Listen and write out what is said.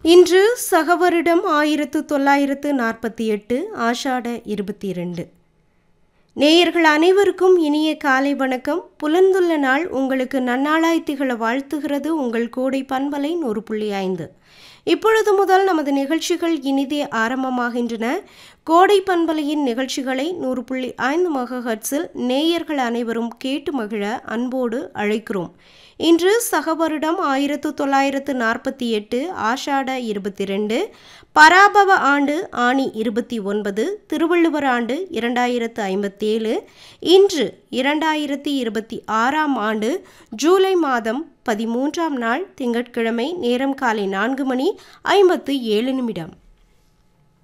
இன்று சகவருடம் ஆயிரத்து தொள்ளாயிரத்து நாற்பத்தி எட்டு ஆஷாட இருபத்தி இரண்டு நேயர்கள் அனைவருக்கும் இனிய காலை வணக்கம் புலந்துள்ள நாள் உங்களுக்கு நன்னாளாய் திகழ வாழ்த்துகிறது உங்கள் கோடை பண்பலை நூறு புள்ளி ஐந்து இப்பொழுது முதல் நமது நிகழ்ச்சிகள் இனிதே ஆரம்பமாகின்றன கோடை பண்பலையின் நிகழ்ச்சிகளை நூறு புள்ளி ஐந்து மகஹட்ஸில் நேயர்கள் அனைவரும் கேட்டு மகிழ அன்போடு அழைக்கிறோம் இன்று சகவருடம் ஆயிரத்து தொள்ளாயிரத்து நாற்பத்தி எட்டு ஆஷாட இருபத்தி ரெண்டு பராபவ ஆண்டு ஆணி இருபத்தி ஒன்பது திருவள்ளுவர் ஆண்டு இரண்டாயிரத்து ஐம்பத்தேழு இன்று இரண்டாயிரத்தி இருபத்தி ஆறாம் ஆண்டு ஜூலை மாதம் பதிமூன்றாம் நாள் திங்கட்கிழமை நேரம் காலை நான்கு மணி ஐம்பத்து ஏழு நிமிடம்